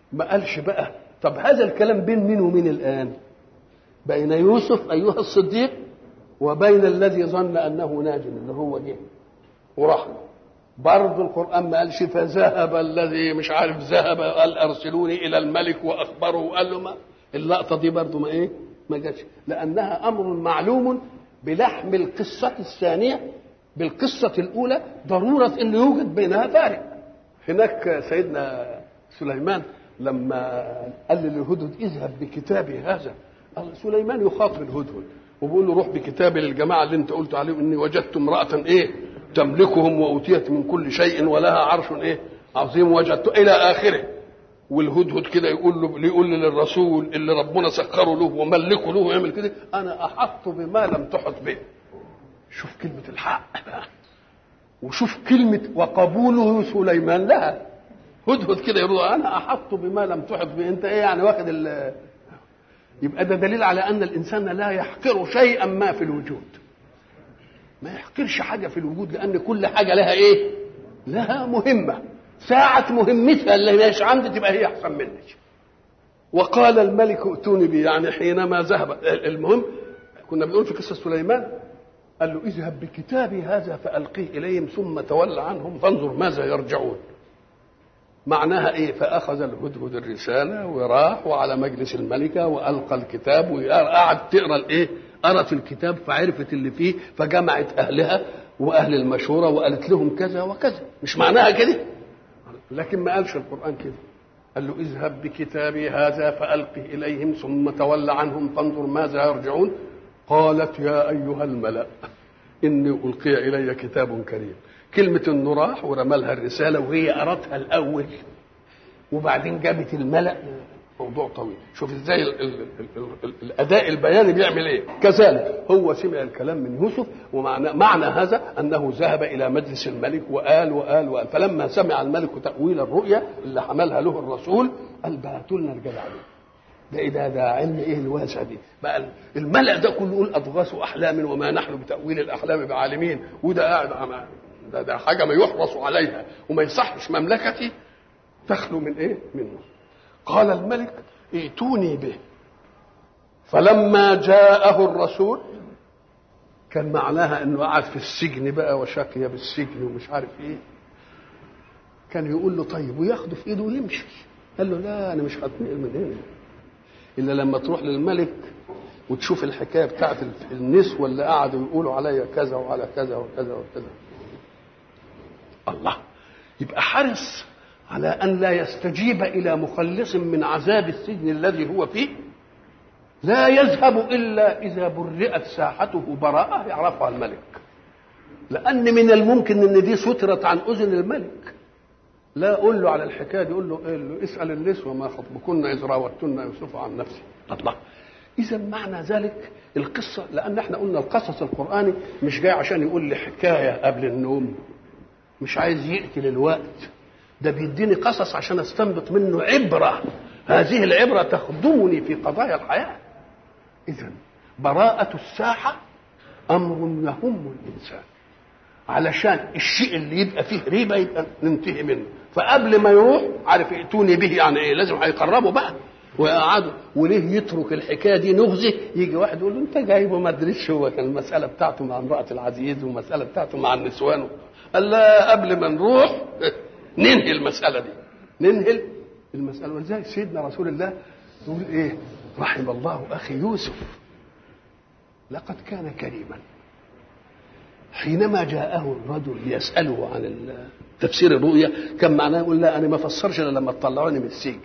ما قالش بقى طب هذا الكلام بين مين ومين الآن بين يوسف أيها الصديق وبين الذي ظن أنه ناج اللي هو جه وراح له برضه القرآن ما قالش فذهب الذي مش عارف ذهب قال أرسلوني إلى الملك وأخبره وقال له ما اللقطة دي برضه ما إيه ما جاتش لأنها أمر معلوم بلحم القصة الثانية بالقصة الأولى ضرورة أن يوجد بينها فارق هناك سيدنا سليمان لما قال للهدهد اذهب بكتابي هذا قال سليمان يخاطب الهدهد وبيقول له روح بكتابي للجماعة اللي انت قلت عليهم اني وجدت امرأة ايه تملكهم وأوتيت من كل شيء ولها عرش ايه عظيم وجدت إلى آخره والهدهد كده يقول له يقول للرسول اللي ربنا سخره له وملكه له ويعمل كده انا احط بما لم تحط به شوف كلمه الحق بقى وشوف كلمه وقبوله سليمان لها هدهد كده يقول انا احط بما لم تحط به انت ايه يعني واخد ال يبقى ده دليل على ان الانسان لا يحقر شيئا ما في الوجود ما يحقرش حاجه في الوجود لان كل حاجه لها ايه لها مهمه ساعة مهمتها اللي مش عندي تبقى هي أحسن مني وقال الملك ائتوني به يعني حينما ذهب المهم كنا بنقول في قصة سليمان قال له اذهب بكتابي هذا فألقيه إليهم ثم تول عنهم فانظر ماذا يرجعون معناها ايه فاخذ الهدهد الرساله وراح وعلى مجلس الملكه والقى الكتاب وقعد تقرا الايه قرت الكتاب فعرفت اللي فيه فجمعت اهلها واهل المشوره وقالت لهم كذا وكذا مش معناها كده لكن ما قالش القرآن كده قال له اذهب بكتابي هذا فألقه إليهم ثم تول عنهم فانظر ماذا يرجعون قالت يا أيها الملأ إني ألقي إلي كتاب كريم كلمة إنه راح ورمى لها الرسالة وهي قرتها الأول وبعدين جابت الملأ موضوع طويل شوف ازاي ال ال ال ال الاداء البياني بيعمل ايه كذلك هو سمع الكلام من يوسف ومعنى معنى هذا انه ذهب الى مجلس الملك وقال وقال وقال فلما سمع الملك تاويل الرؤيا اللي حملها له الرسول قال بعتوا لنا الجدع ده ايه ده ده علم ايه الواسع دي بقى الملأ ده كله يقول اضغاث احلام وما نحن بتاويل الاحلام بعالمين وده قاعد ده, ده حاجه ما يحرص عليها وما يصحش مملكتي تخلو من ايه منه قال الملك ائتوني به فلما جاءه الرسول كان معناها انه قعد في السجن بقى وشقي بالسجن ومش عارف ايه كان يقول له طيب وياخده في ايده ويمشي قال له لا انا مش هتنقل من هنا الا لما تروح للملك وتشوف الحكايه بتاعت النسوه اللي قعدوا يقولوا عليا كذا وعلى كذا وكذا وكذا الله يبقى حرص على أن لا يستجيب إلى مخلص من عذاب السجن الذي هو فيه لا يذهب إلا إذا برئت ساحته براءة يعرفها الملك لأن من الممكن أن دي سترت عن أذن الملك لا أقول له على الحكاية دي يقول له, إيه له اسأل النسوة ما خطبكن إذ راوتن يوسف عن نفسه الله إذا معنى ذلك القصة لأن احنا قلنا القصص القرآني مش جاي عشان يقول لي حكاية قبل النوم مش عايز يقتل الوقت ده بيديني قصص عشان استنبط منه عبره هذه العبره تخدمني في قضايا الحياه اذا براءه الساحه امر يهم الانسان علشان الشيء اللي يبقى فيه ريبه يبقى ننتهي منه فقبل ما يروح عارف ائتوني به يعني ايه لازم هيقربوا بقى ويقعدوا وليه يترك الحكايه دي نغزه يجي واحد يقول له انت جايبه ما ادريش هو كان المساله بتاعته مع امراه العزيز والمساله بتاعته مع النسوان قال لا قبل ما نروح ننهي المسألة دي ننهي المسألة ولذلك سيدنا رسول الله يقول إيه رحم الله أخي يوسف لقد كان كريما حينما جاءه الرجل يسأله عن تفسير الرؤيا كان معناه يقول لا أنا ما فسرش إلا لما تطلعوني من السجن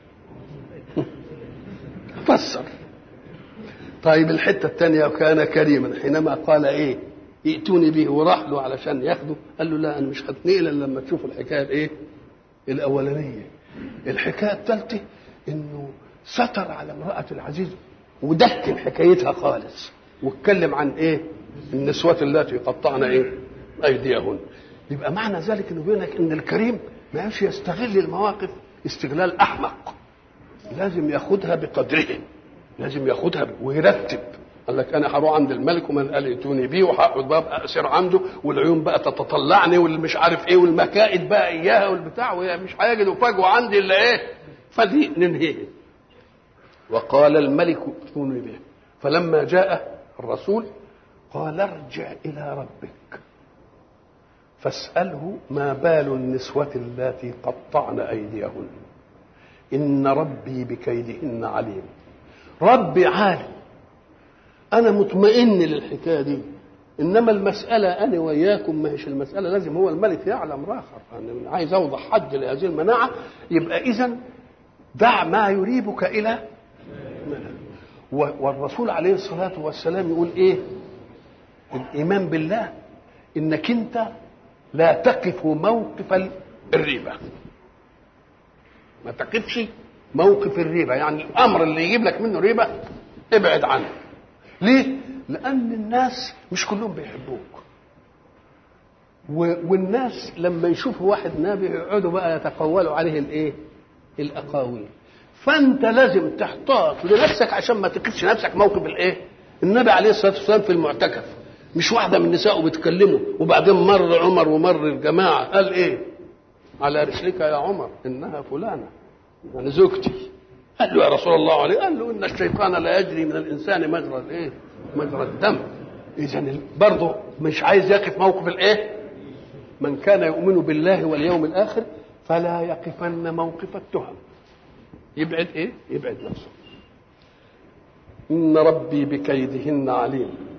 فسر طيب الحتة الثانية كان كريما حينما قال إيه ائتوني به وراح له علشان ياخده قال له لا انا مش هتنقل الا لما تشوف الحكايه الايه؟ الاولانيه. الحكايه الثالثه انه ستر على امراه العزيز ودكن حكايتها خالص واتكلم عن ايه؟ النسوات اللاتي يقطعن ايه؟ ايديهن. يبقى معنى ذلك انه بيقول لك ان الكريم ما يعرفش يستغل المواقف استغلال احمق. لازم ياخدها بقدرها. لازم ياخدها ويرتب قال لك انا هروح عند الملك ومن قال ائتوني بيه وهقعد بقى اسير عنده والعيون بقى تتطلعني والمش عارف ايه والمكائد بقى اياها والبتاع وهي مش هيجدوا فجوه عندي الا ايه؟ فدي ننهيه وقال الملك ائتوني به فلما جاء الرسول قال ارجع إلى ربك فاسأله ما بال النسوة اللاتي قطعن أيديهن إن ربي بكيدهن عليم ربي عالم أنا مطمئن للحكاية دي إنما المسألة أنا وإياكم ما هيش المسألة لازم هو الملك يعلم راخر أنا عايز أوضح حد لهذه المناعة يبقى إذا دع ما يريبك إلى والرسول عليه الصلاة والسلام يقول إيه الإيمان بالله إنك أنت لا تقف موقف الريبة ما تقفش موقف الريبة يعني الأمر اللي يجيب لك منه ريبة ابعد عنه ليه؟ لأن الناس مش كلهم بيحبوك والناس لما يشوفوا واحد نبي يقعدوا بقى يتقولوا عليه الايه؟ الاقاويل فانت لازم تحتاط لنفسك عشان ما تقفش نفسك موقف الايه؟ النبي عليه الصلاه والسلام في المعتكف مش واحده من نسائه بتكلمه وبعدين مر عمر ومر الجماعه قال ايه؟ على رسلك يا عمر انها فلانه يعني زوجتي قال له يا رسول الله عليه قال له ان الشيطان لا يجري من الانسان مجرى الايه؟ مجرى الدم اذا برضه مش عايز يقف موقف الايه؟ من كان يؤمن بالله واليوم الاخر فلا يقفن موقف التهم يبعد ايه؟ يبعد نفسه ان ربي بكيدهن عليم